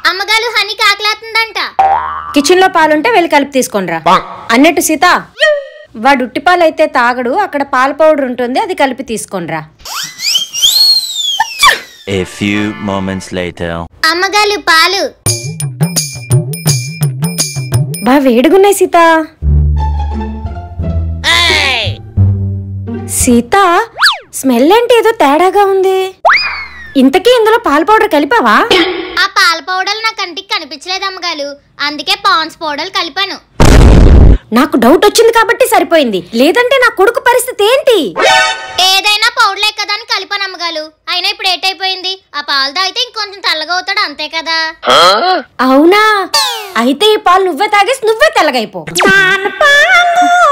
అమ్మగారు honey కాకలేస్తుందంట kitchen లో పాలుంటే వెళ్ళి కలిపి తీసుకోనరా అన్నట్టు సీత వాడు ఉట్టి పాలు అయితే తాగడు అక్కడ పాల పౌడర్ ఉంటుంది అది కలిపి తీసుకోనరా A few moments later. అమ్మగారు పాలు బా వేడిగున్నాయి సీత సీత స్మెల్ ఏంటి ఏదో తేడాగా ఉంది ఇంతకీ ఇందులో పాల పౌడర్ కలిపావా ఆ పాల పౌడర్లు నా కంటికి కనిపించలేదు అమ్మగారు అందుకే పాన్స్ పౌడర్ కలిపాను నాకు డౌట్ వచ్చింది కాబట్టి సరిపోయింది లేదంటే నా కొడుకు పరిస్థితి ఏంటి ఏదైనా పౌడర్లే కదా అని కలిపాను అమ్మగారు అయినా ఇప్పుడు ఏటైపోయింది ఆ పాలు తాగితే ఇంకొంచెం తెల్లగా అవుతాడు అంతే కదా అవునా అయితే ఈ పాలు నువ్వే తాగేసి నువ్వే తెల్లగైపో